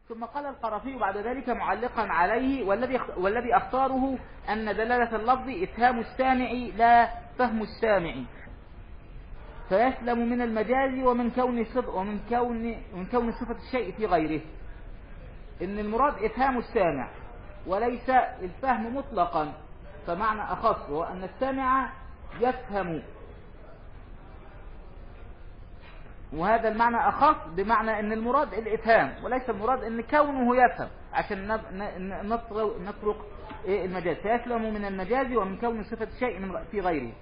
ثم قال القرافي بعد ذلك معلقا عليه والذي والذي اختاره أن دلالة اللفظ إفهام السامع لا فهم السامع فيسلم من المجاز ومن كون صدق ومن كون من كون صفة الشيء في غيره إن المراد إفهام السامع وليس الفهم مطلقا فمعنى أخص هو أن السامع يفهم وهذا المعنى أخص بمعنى أن المراد الإفهام وليس المراد أن كونه يفهم عشان نطرق إيه المجاز فيسلم من المجاز ومن كون صفة شيء في غيره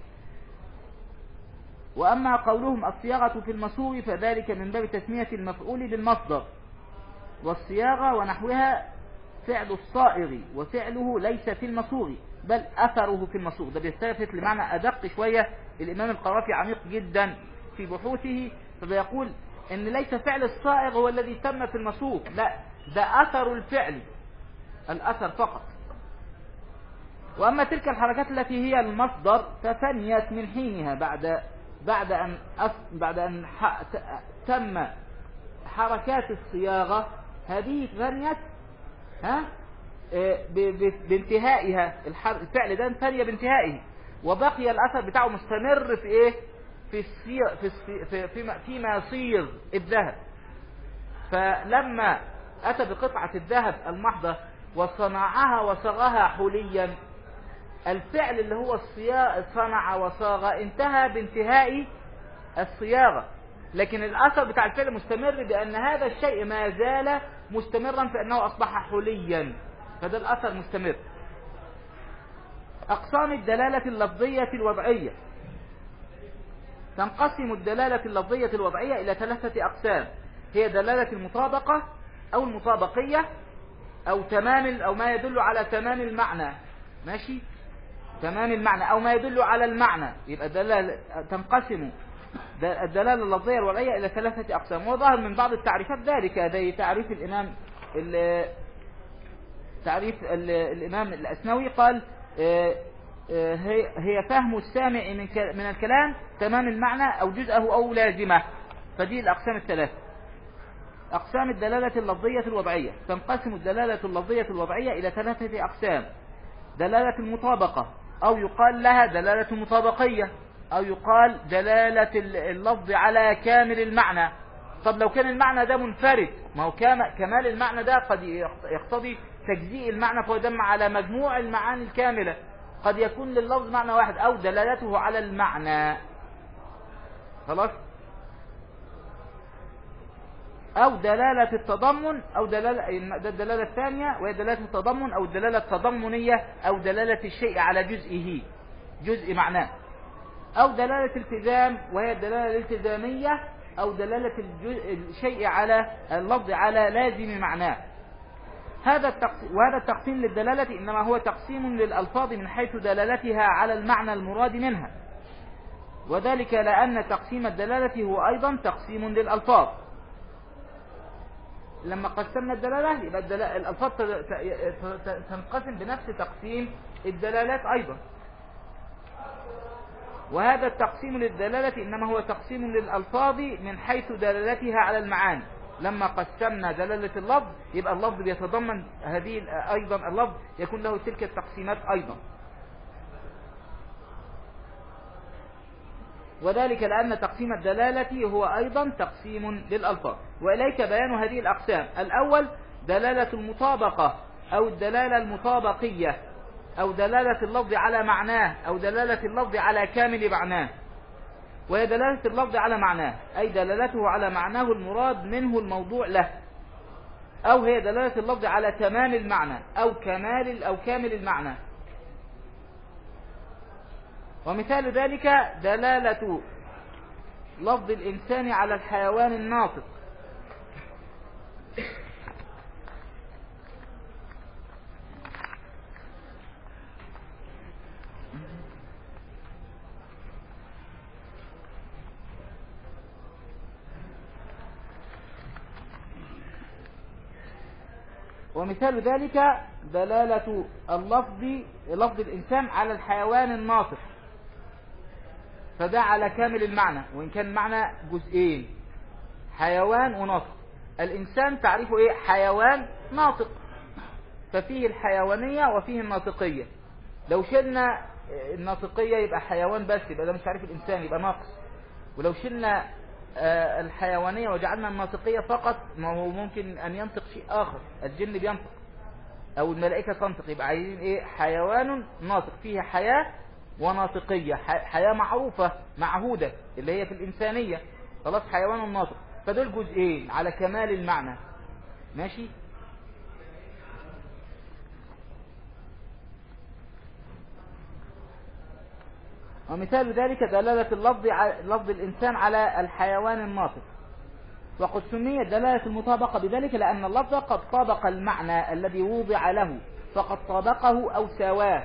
وأما قولهم الصياغة في المصور فذلك من باب تسمية المفعول بالمصدر والصياغة ونحوها فعل الصائغ وفعله ليس في المصور بل أثره في المصور ده بيستلفت لمعنى أدق شوية الإمام القرافي عميق جدا في بحوثه فبيقول ان ليس فعل الصائغ هو الذي تم في المصروف لا ده اثر الفعل الاثر فقط واما تلك الحركات التي هي المصدر ففنيت من حينها بعد بعد ان أص... بعد ان ح... تم حركات الصياغه هذه فنيت ها آه، ب... ب... بانتهائها الفعل ده فني بانتهائه وبقي الاثر بتاعه مستمر في ايه في السير في في في فيما يصير الذهب فلما أتى بقطعة الذهب المحضة وصنعها وصاغها حليا الفعل اللي هو الصياغة صنع وصاغ انتهى بانتهاء الصياغة لكن الأثر بتاع الفعل مستمر بأن هذا الشيء ما زال مستمرا فإنه أصبح حليا فده الأثر مستمر أقسام الدلالة اللفظية الوضعية تنقسم الدلالة اللفظية الوضعية إلى ثلاثة أقسام هي دلالة المطابقة أو المطابقية أو تمام أو ما يدل على تمام المعنى ماشي تمام المعنى أو ما يدل على المعنى يبقى دلالة تنقسم الدلالة اللفظية الوضعية إلى ثلاثة أقسام وظهر من بعض التعريفات ذلك زي تعريف الإمام تعريف الإمام الأسنوي قال آه، آه، هي فهم السامع من الكلام تمام المعنى أو جزءه أو لازمه فدي الأقسام الثلاثة أقسام الدلالة اللفظية الوضعية تنقسم الدلالة اللفظية الوضعية إلى ثلاثة أقسام دلالة المطابقة أو يقال لها دلالة مطابقية أو يقال دلالة اللفظ على كامل المعنى طب لو كان المعنى ده منفرد ما هو كمال المعنى ده قد يقتضي تجزيء المعنى فهو دم على مجموع المعاني الكاملة قد يكون لللفظ معنى واحد أو دلالته على المعنى خلاص أو دلالة التضمن أو دلالة ده الدلالة الثانية وهي دلالة التضمن أو الدلالة التضمنية أو دلالة الشيء على جزئه جزء معناه أو دلالة التزام وهي الدلالة الالتزامية أو دلالة الشيء على اللفظ على لازم معناه هذا التقسيم وهذا التقسيم للدلالة إنما هو تقسيم للألفاظ من حيث دلالتها على المعنى المراد منها وذلك لأن تقسيم الدلالة هو أيضا تقسيم للألفاظ لما قسمنا الدلالة يبقى الألفاظ تنقسم بنفس تقسيم الدلالات أيضا وهذا التقسيم للدلالة إنما هو تقسيم للألفاظ من حيث دلالتها على المعاني لما قسمنا دلالة اللفظ يبقى اللفظ بيتضمن هذه أيضا اللفظ يكون له تلك التقسيمات أيضا وذلك لأن تقسيم الدلالة هو أيضا تقسيم للألفاظ وإليك بيان هذه الأقسام الأول دلالة المطابقة أو الدلالة المطابقية أو دلالة اللفظ على معناه أو دلالة اللفظ على كامل معناه وهي دلالة اللفظ على معناه أي دلالته على معناه المراد منه الموضوع له أو هي دلالة اللفظ على تمام المعنى أو كمال أو كامل المعنى ومثال ذلك دلالة لفظ الإنسان على الحيوان الناطق ومثال ذلك دلالة اللفظ لفظ الإنسان على الحيوان الناطق فده على كامل المعنى وإن كان معنى جزئين حيوان وناطق الإنسان تعريفه إيه حيوان ناطق ففيه الحيوانية وفيه الناطقية لو شلنا الناطقية يبقى حيوان بس يبقى ده مش تعريف الإنسان يبقى ناقص ولو شلنا آه، الحيوانية وجعلنا الناطقية فقط ما هو ممكن أن ينطق شيء آخر الجن بينطق أو الملائكة تنطق يبقى عايزين إيه حيوان ناطق فيه حياة وناطقية ح- حياة معروفة معهودة اللي هي في الإنسانية خلاص حيوان ناطق فدول جزئين على كمال المعنى ماشي ومثال ذلك دلالة اللفظ ع- لفظ الإنسان على الحيوان الناطق وقد سميت دلالة المطابقة بذلك لأن اللفظ قد طابق المعنى الذي وضع له فقد طابقه أو سواه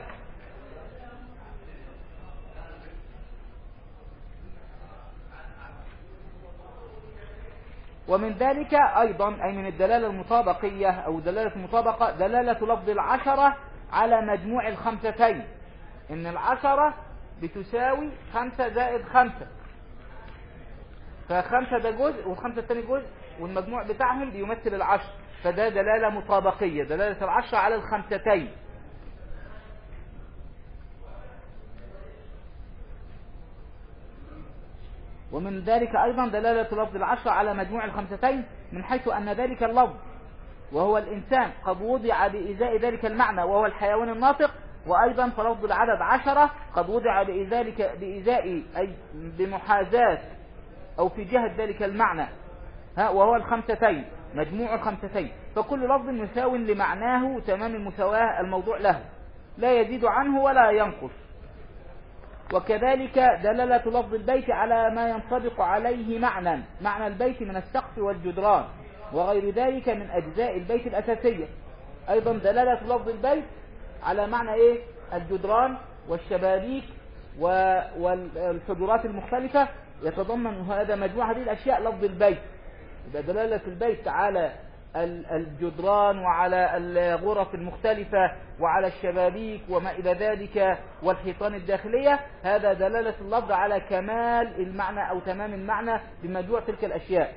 ومن ذلك أيضا أي من الدلالة المطابقية أو دلالة المطابقة دلالة لفظ العشرة على مجموع الخمستين إن العشرة بتساوي خمسة زائد خمسة فخمسة ده جزء والخمسة التاني جزء والمجموع بتاعهم بيمثل العشر فده دلالة مطابقية دلالة العشرة على الخمستين ومن ذلك أيضا دلالة لفظ العشرة على مجموع الخمستين من حيث أن ذلك اللفظ وهو الإنسان قد وضع بإزاء ذلك المعنى وهو الحيوان الناطق وأيضا فلفظ العدد عشرة قد وضع بإزاء بإزاء أي بمحاذاة أو في جهة ذلك المعنى ها وهو الخمستين مجموع الخمستين فكل لفظ مساو لمعناه تمام المساواة الموضوع له لا يزيد عنه ولا ينقص وكذلك دلالة لفظ البيت على ما ينطبق عليه معنى معنى البيت من السقف والجدران وغير ذلك من أجزاء البيت الأساسية أيضا دلالة لفظ البيت على معنى إيه الجدران والشبابيك و- والحجرات المختلفة يتضمن هذا مجموعة هذه الأشياء لفظ البيت يبقى دلالة البيت على ال- الجدران وعلى الغرف المختلفة وعلى الشبابيك وما إلى ذلك والحيطان الداخلية هذا دلالة اللفظ على كمال المعنى أو تمام المعنى بمجموع تلك الأشياء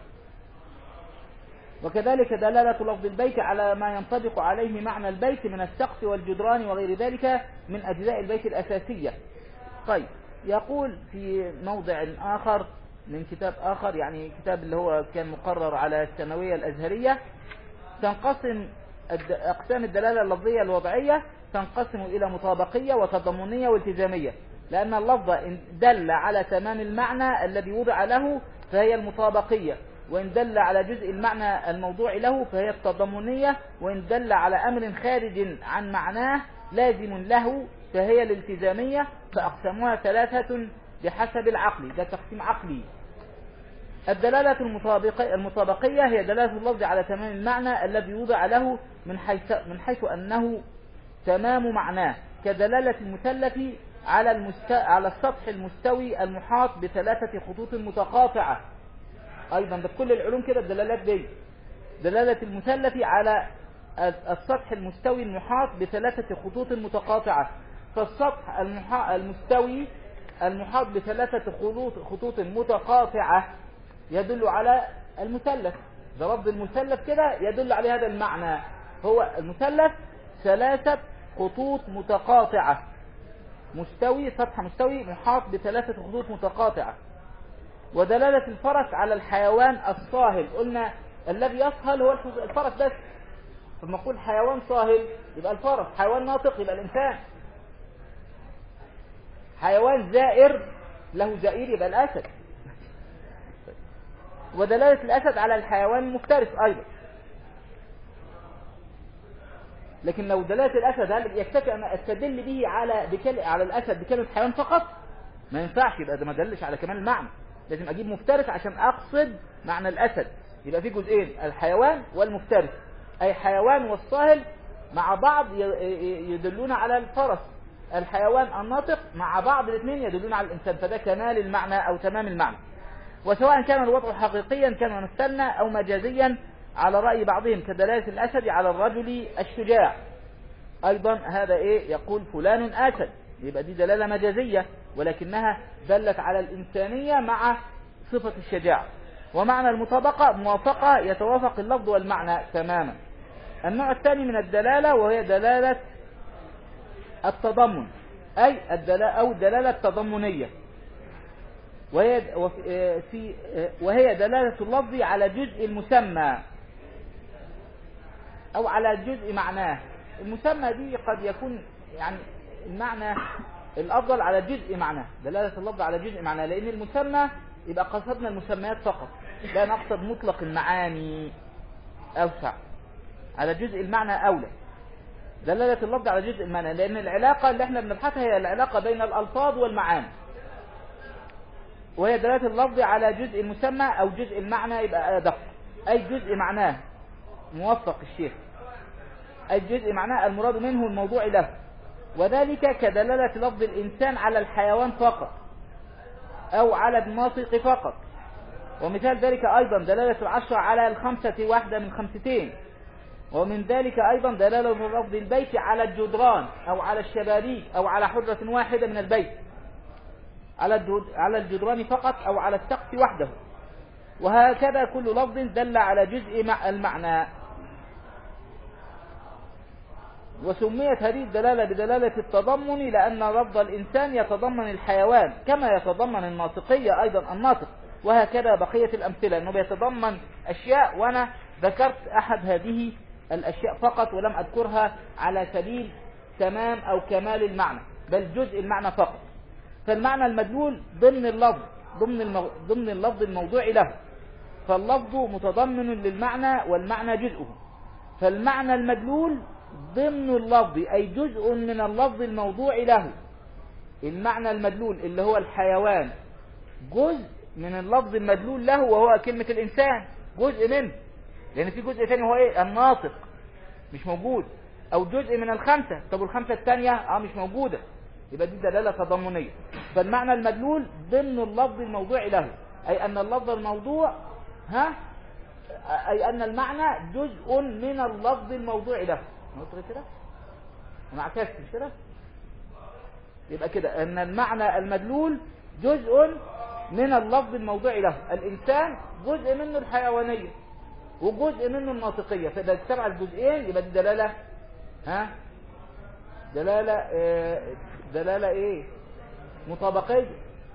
وكذلك دلالة لفظ البيت على ما ينطبق عليه معنى البيت من السقف والجدران وغير ذلك من أجزاء البيت الأساسية طيب يقول في موضع آخر من كتاب آخر يعني كتاب اللي هو كان مقرر على الثانوية الأزهرية تنقسم الد- أقسام الدلالة اللفظية الوضعية تنقسم إلى مطابقية وتضمنية والتزامية لأن اللفظ إن دل على تمام المعنى الذي وضع له فهي المطابقية وإن دل على جزء المعنى الموضوع له فهي التضمنية وإن دل على أمر خارج عن معناه لازم له فهي الالتزامية فأقسامها ثلاثة بحسب العقل ده تقسيم عقلي الدلالة المطابقة المطابقية هي دلالة اللفظ على تمام المعنى الذي وضع له من حيث من حيث أنه تمام معناه كدلالة المثلث على المست... على السطح المستوي المحاط بثلاثة خطوط متقاطعة أيضا ده في كل العلوم كده الدلالات دي دلالة المثلث على السطح المستوي المحاط بثلاثة خطوط متقاطعة فالسطح المحا... المستوي المحاط بثلاثة خطوط خطوط متقاطعة يدل على المثلث ده لفظ المثلث كده يدل على هذا المعنى هو المثلث ثلاثة خطوط متقاطعة مستوي سطح مستوي محاط بثلاثة خطوط متقاطعة ودلالة الفرس على الحيوان الصاهل قلنا الذي يصهل هو الفس- الفرس بس لما نقول حيوان صاهل يبقى الفرس حيوان ناطق يبقى الإنسان حيوان زائر له زئير يبقى الأسد ودلالة الأسد على الحيوان المفترس أيضا لكن لو دلالة الأسد هل يكتفي أن أستدل به على بكل... على الأسد بكلمة حيوان فقط ما ينفعش يبقى ده ما دلش على كمال المعنى لازم أجيب مفترس عشان أقصد معنى الأسد يبقى في جزئين الحيوان والمفترس أي حيوان والصاهل مع بعض ي- ي- يدلون على الفرس الحيوان الناطق مع بعض الاثنين يدلون على الإنسان فده كمال المعنى أو تمام المعنى وسواء كان الوضع حقيقيا كان ممثلنا أو مجازيا على رأي بعضهم كدلالة الأسد على الرجل الشجاع أيضا هذا إيه يقول فلان أسد يبقى دي دلالة مجازية ولكنها دلت على الإنسانية مع صفة الشجاعة ومعنى المطابقة موافقة يتوافق اللفظ والمعنى تماما النوع الثاني من الدلالة وهي دلالة التضمن أي الدلالة أو الدلالة التضمنية وهي في وهي دلالة اللفظ على جزء المسمى أو على جزء معناه المسمى دي قد يكون يعني المعنى الأفضل على جزء معناه دلالة اللفظ على جزء معناه لأن المسمى يبقى قصدنا المسميات فقط لا نقصد مطلق المعاني أوسع على جزء المعنى أولى دلالة اللفظ على جزء المعنى لأن العلاقة اللي احنا بنبحثها هي العلاقة بين الألفاظ والمعاني وهي دلالة اللفظ على جزء المسمى أو جزء المعنى يبقى أدق أي جزء معناه موفق الشيخ أي جزء معناه المراد منه الموضوع له وذلك كدلالة لفظ الإنسان على الحيوان فقط أو على الناطق فقط ومثال ذلك أيضا دلالة العشرة على الخمسة واحدة من خمستين ومن ذلك أيضا دلالة لفظ البيت على الجدران أو على الشبابيك أو على حجرة واحدة من البيت على على الجدران فقط أو على السقف وحده وهكذا كل لفظ دل على جزء مع المعنى وسميت هذه الدلالة بدلالة التضمن لأن لفظ الإنسان يتضمن الحيوان كما يتضمن الناطقية أيضا الناطق وهكذا بقية الأمثلة أنه بيتضمن أشياء وأنا ذكرت أحد هذه الأشياء فقط ولم أذكرها على سبيل تمام أو كمال المعنى بل جزء المعنى فقط فالمعنى المدلول ضمن اللفظ ضمن, المو... ضمن اللفظ الموضوع له فاللفظ متضمن للمعنى والمعنى جزءه فالمعنى المدلول ضمن اللفظ أي جزء من اللفظ الموضوع له المعنى المدلول اللي هو الحيوان جزء من اللفظ المدلول له وهو كلمة الإنسان جزء منه لأن في جزء ثاني هو إيه الناطق مش موجود أو جزء من الخمسة طب والخمسة الثانية اه مش موجودة يبقى دي دلالة تضمنية فالمعنى المدلول ضمن اللفظ الموضوع له أي أن اللفظ الموضوع ها أي أن المعنى جزء من اللفظ الموضوع له نقول كده أنا عكست مش كده يبقى كده أن المعنى المدلول جزء من اللفظ الموضوع له الإنسان جزء منه الحيوانية وجزء منه الناطقية فإذا اجتمع الجزئين يبقى دي دلالة ها دلالة اه دلالة ايه مطابقية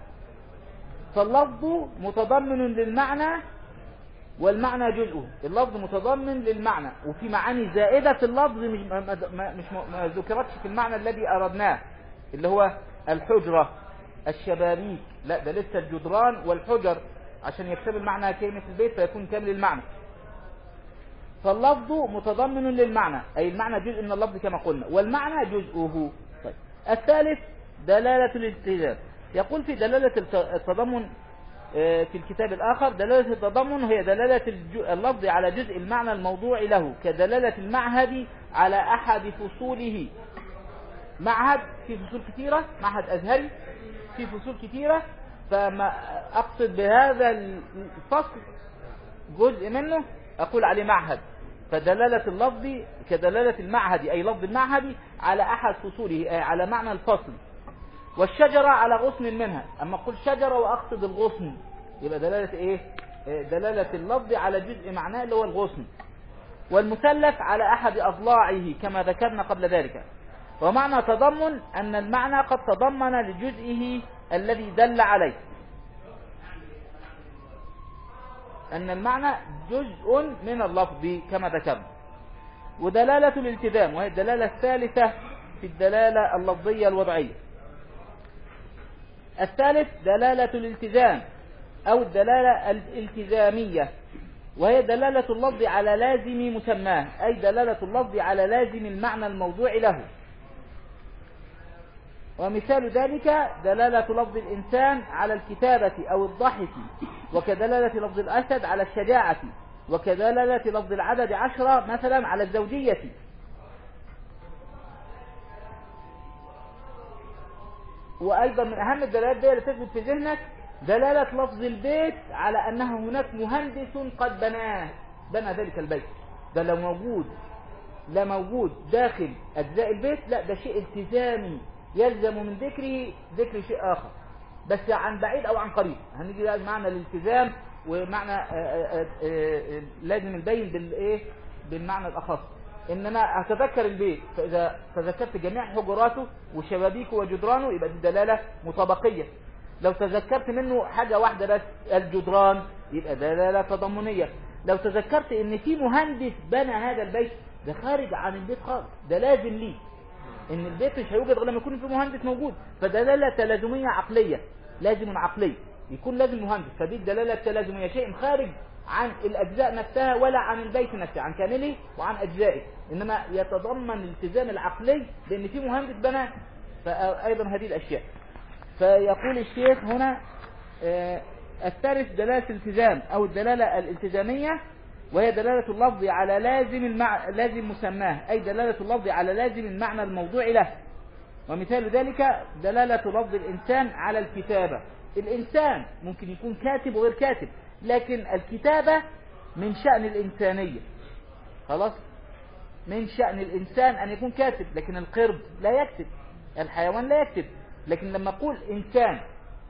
فاللفظ متضمن للمعنى والمعنى جزءه اللفظ متضمن للمعنى وفي معاني زائدة في اللفظ مش ما, مش ما ذكرتش في المعنى الذي أردناه اللي هو الحجرة الشبابيك لا ده لسه الجدران والحجر عشان يكتب المعنى كلمة البيت فيكون كامل المعنى فاللفظ متضمن للمعنى أي المعنى جزء من اللفظ كما قلنا والمعنى جزءه طيب. الثالث دلالة الالتزام يقول في دلالة التضمن في الكتاب الآخر دلالة التضمن هي دلالة اللفظ على جزء المعنى الموضوع له كدلالة المعهد على أحد فصوله معهد في فصول كثيرة معهد أزهري في فصول كثيرة فما أقصد بهذا الفصل جزء منه أقول عليه معهد فدلالة اللفظ كدلالة المعهد أي لفظ المعهد على أحد فصوله أي على معنى الفصل والشجرة على غصن منها أما أقول شجرة وأقصد الغصن يبقى دلالة إيه دلالة اللفظ على جزء معناه اللي هو الغصن والمثلث على أحد أضلاعه كما ذكرنا قبل ذلك ومعنى تضمن أن المعنى قد تضمن لجزئه الذي دل عليه أن المعنى جزء من اللفظ كما ذكرنا ودلالة الالتزام وهي الدلالة الثالثة في الدلالة اللفظية الوضعية الثالث دلالة الالتزام أو الدلالة الالتزامية وهي دلالة اللفظ على لازم مسماه أي دلالة اللفظ على لازم المعنى الموضوع له ومثال ذلك دلالة لفظ الإنسان على الكتابة أو الضحك وكدلالة لفظ الأسد على الشجاعة وكدلالة لفظ العدد عشرة مثلا على الزوجية وأيضا من أهم الدلالات دي اللي تثبت في ذهنك دلالة لفظ البيت على أنه هناك مهندس قد بناه بنى ذلك البيت ده لو موجود لا موجود داخل أجزاء البيت لا ده شيء التزامي يلزم من ذكره ذكر شيء آخر بس عن بعيد أو عن قريب هنيجي بقى معنى الالتزام ومعنى آه، آه، آه، آه، لازم البين بالايه بالمعنى الاخص ان انا اتذكر البيت فاذا تذكرت جميع حجراته وشبابيكه وجدرانه يبقى دي دلاله مطابقيه لو تذكرت منه حاجه واحده بس الجدران يبقى دلاله تضمنيه لو تذكرت ان في مهندس بنى هذا البيت ده خارج عن البيت خالص ده لازم ليه ان البيت مش هيوجد غير لما يكون في مهندس موجود فدلاله تلازميه عقليه لازم عقلي يكون لازم مهندس فدي الدلاله التلازميه شيء خارج عن الاجزاء نفسها ولا عن البيت نفسه عن كامله وعن اجزائه انما يتضمن الالتزام العقلي بان في مهندس بنى فايضا هذه الاشياء فيقول الشيخ هنا آه، الثالث دلالة الالتزام أو الدلالة الالتزامية وهي دلالة اللفظ على لازم المع... لازم مسماه أي دلالة اللفظ على لازم المعنى الموضوع له ومثال ذلك دلالة لفظ الإنسان على الكتابة الإنسان ممكن يكون كاتب وغير كاتب لكن الكتابة من شأن الإنسانية خلاص من شأن الإنسان أن يكون كاتب لكن القرد لا يكتب الحيوان لا يكتب لكن لما أقول إنسان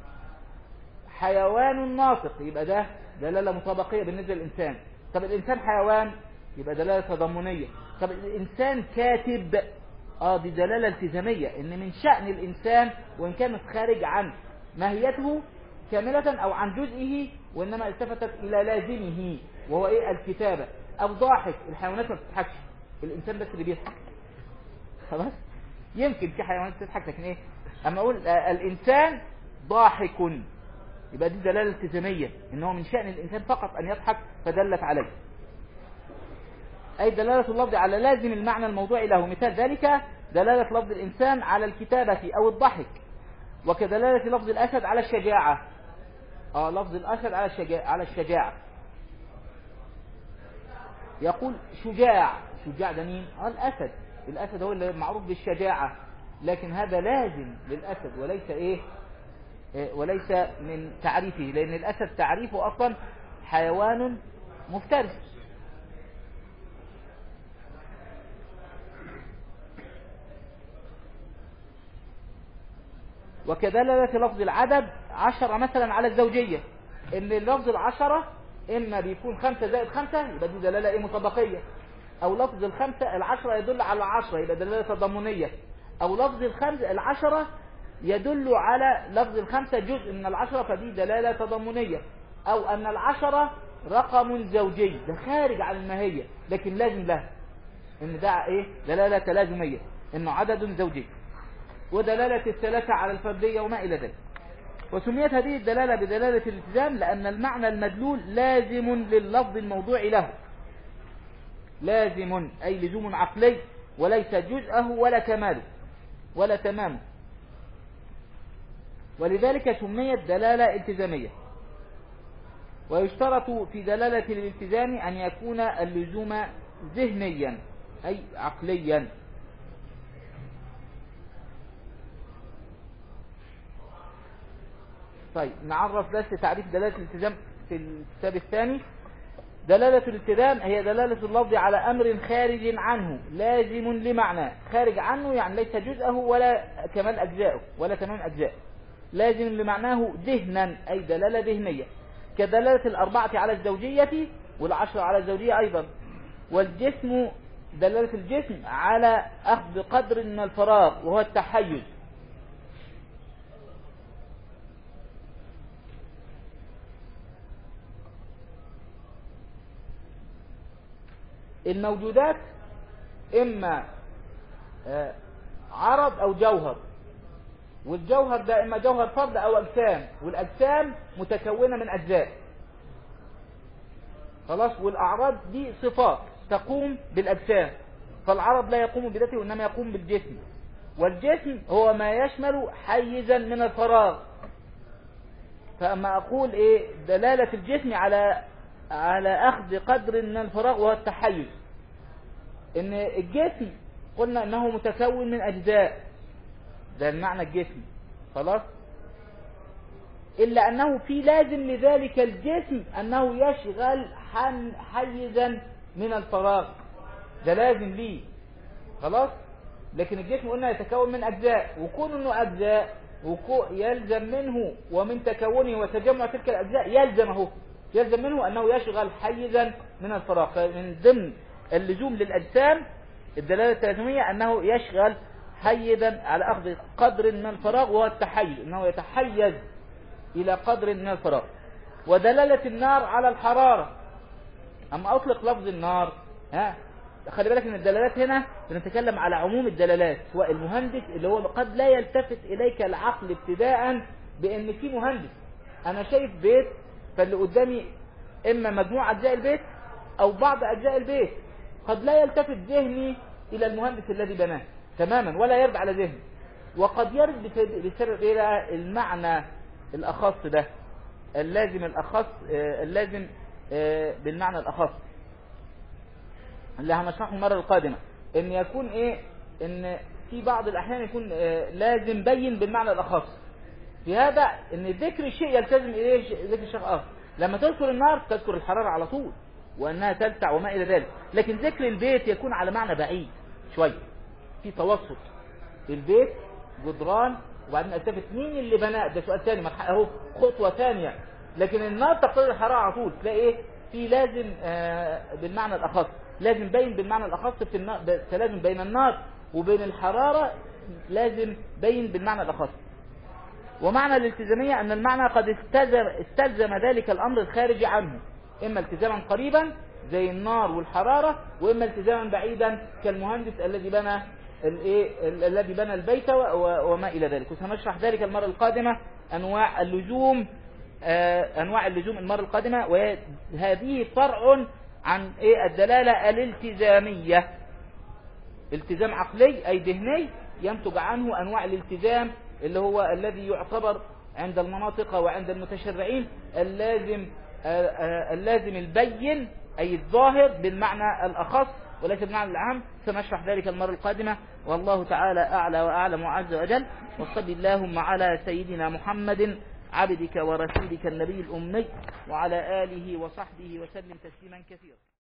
حيوان ناطق يبقى ده دلالة مطابقية بالنسبة للإنسان طب الإنسان حيوان يبقى دلالة تضمنية طب الإنسان كاتب اه دي دلالة التزامية ان من شأن الإنسان وإن كانت خارج عن ماهيته كاملة أو عن جزئه وإنما التفتت إلى لازمه وهو إيه الكتابة أو ضاحك الحيوانات ما بتضحكش الإنسان بس اللي بيضحك خلاص يمكن في حيوانات تضحك لكن إيه أما أقول آه، الإنسان ضاحك يبقى دي دلالة التزامية ان هو من شأن الانسان فقط ان يضحك فدلت عليه اي دلالة اللفظ على لازم المعنى الموضوعي له مثال ذلك دلالة لفظ الانسان على الكتابة او الضحك وكدلالة لفظ الاسد على الشجاعة اه لفظ الاسد على الشجاعة على الشجاعة يقول شجاع شجاع ده مين؟ اه الاسد الاسد هو اللي معروف بالشجاعة لكن هذا لازم للاسد وليس ايه وليس من تعريفه لأن الأسد تعريفه أصلا حيوان مفترس وكدلالة لفظ العدد عشرة مثلا على الزوجية ان اللفظ العشرة اما بيكون خمسة زائد خمسة يبقى دي دلالة ايه مطابقية او لفظ الخمسة العشرة يدل على العشرة يبقى دلالة تضمنية او لفظ الخمسة العشرة يدل على لفظ الخمسة جزء من العشرة فدي دلالة تضمنية أو أن العشرة رقم زوجي ده خارج عن الماهية لكن لازم له إن ده إيه دلالة تلازمية إنه عدد زوجي ودلالة الثلاثة على الفردية وما إلى ذلك وسميت هذه الدلالة بدلالة الالتزام لأن المعنى المدلول لازم لللفظ الموضوع له لازم أي لزوم عقلي وليس جزءه ولا كماله ولا تمامه ولذلك سميت دلالة التزامية ويشترط في دلالة الالتزام أن يكون اللزوم ذهنيا أي عقليا طيب نعرف بس تعريف دلالة الالتزام في الكتاب الثاني دلالة الالتزام هي دلالة اللفظ على أمر خارج عنه لازم لمعنى خارج عنه يعني ليس جزءه ولا كمال أجزائه ولا تمام أجزائه لازم لمعناه ذهنا أي دلالة ذهنية كدلالة الأربعة على الزوجية والعشرة على الزوجية أيضا والجسم دلالة الجسم على أخذ قدر من الفراغ وهو التحيز الموجودات إما آه، عرض أو جوهر والجوهر ده إما جوهر فرد أو أجسام والأجسام متكونة من أجزاء خلاص والأعراض دي صفات تقوم بالأجسام فالعرض لا يقوم بذاته وإنما يقوم بالجسم والجسم هو ما يشمل حيزا من الفراغ فأما أقول إيه دلالة الجسم على على أخذ قدر من الفراغ وهو التحيز إن الجسم قلنا إنه متكون من أجزاء ده المعنى الجسم خلاص إلا أنه في لازم لذلك الجسم أنه يشغل حن حيزا من الفراغ ده لازم ليه خلاص لكن الجسم قلنا يتكون من أجزاء وكون أنه أجزاء وكو يلزم منه ومن تكونه وتجمع تلك الأجزاء يلزم اهو يلزم منه أنه يشغل حيزا من الفراغ من ضمن اللزوم للأجسام الدلالة التلازمية أنه يشغل حيزا على أخذ قدر من الفراغ وهو التحيز أنه يتحيز إلى قدر من الفراغ ودلالة النار على الحرارة أما أطلق لفظ النار ها خلي بالك ان الدلالات هنا بنتكلم على عموم الدلالات سواء المهندس اللي هو قد لا يلتفت اليك العقل ابتداء بان في مهندس انا شايف بيت فاللي قدامي اما مجموع اجزاء البيت او بعض اجزاء البيت قد لا يلتفت ذهني الى المهندس الذي بناه تماما ولا يرد على ذهني وقد يرد بسبب الى المعنى الاخص ده اللازم الاخص آه اللازم آه بالمعنى الاخص اللي هنشرحه المرة القادمة ان يكون ايه ان في بعض الاحيان يكون آه لازم بين بالمعنى الاخص في هذا ان ذكر الشيء يلتزم اليه ذكر الشيء اخر لما تذكر النار تذكر الحرارة على طول وانها تلسع وما الى ذلك لكن ذكر البيت يكون على معنى بعيد شوية في توسط البيت جدران وبعدين التفت مين اللي بناه ده سؤال ثاني اهو خطوة ثانية لكن النار تقتضي الحرارة على طول تلاقي ايه في لازم آه بالمعنى الاخص لازم بين بالمعنى الأخص في النار تلازم بين النار وبين الحرارة لازم بين بالمعنى الأخص ومعنى الالتزامية أن المعنى قد استلزم, استلزم ذلك الأمر الخارجي عنه إما التزاما قريبا زي النار والحرارة وإما التزاما بعيدا كالمهندس الذي بنى الايه الذي بنى البيت وما إلى ذلك وسنشرح ذلك المرة القادمة أنواع اللزوم أنواع اللزوم المرة القادمة وهذه فرع عن ايه الدلالة الالتزامية التزام عقلي اي ذهني ينتج عنه انواع الالتزام اللي هو الذي يعتبر عند المناطق وعند المتشرعين اللازم اللازم البين اي الظاهر بالمعنى الاخص وليس بالمعنى العام سنشرح ذلك المرة القادمة والله تعالى اعلى واعلم وعز وجل وصلي اللهم على سيدنا محمد عبدك ورسولك النبي الأمي وعلى آله وصحبه وسلم تسليما كثيرا